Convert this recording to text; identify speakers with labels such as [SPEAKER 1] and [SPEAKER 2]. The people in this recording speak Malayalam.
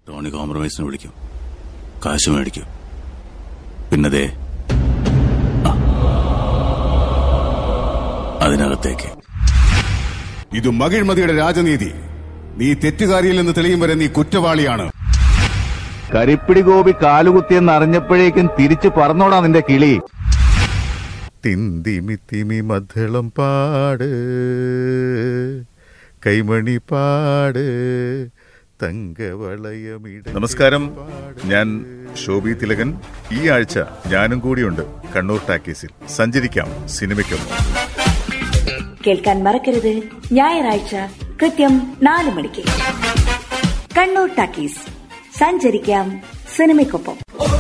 [SPEAKER 1] ടോണി കോംപ്രമൈസിന് വിളിക്കും കാശ് മേടിക്കും പിന്നതേ ആ. അതിനകത്തേക്ക്
[SPEAKER 2] ഇത് മകിഴ്മതിയുടെ രാജനീതി നീ തെറ്റുകാരിയിൽ നിന്ന് തെളിയും വരെ നീ കുറ്റവാളിയാണ്
[SPEAKER 3] കരിപ്പിടി ഗോപി കാലുകുത്തിയെന്ന് അറിഞ്ഞപ്പോഴേക്കും തിരിച്ചു പറന്നോടാ നിന്റെ കിളി
[SPEAKER 4] തിന്തിമി തിമി മദ്ദളം പാട് കൈമണി പാട് തങ്കവളയമിട
[SPEAKER 5] നമസ്കാരം ഞാൻ ശോഭി തിലകൻ ഈ ആഴ്ച ഞാനും കൂടിയുണ്ട് കണ്ണൂർ ടാക്കീസിൽ സഞ്ചരിക്കാം സിനിമയ്ക്കൊപ്പം
[SPEAKER 6] കേൾക്കാൻ മറക്കരുത് ഞായറാഴ്ച കൃത്യം നാല് മണിക്ക് കണ്ണൂർ ടാക്കീസ് സഞ്ചരിക്കാം സിനിമയ്ക്കൊപ്പം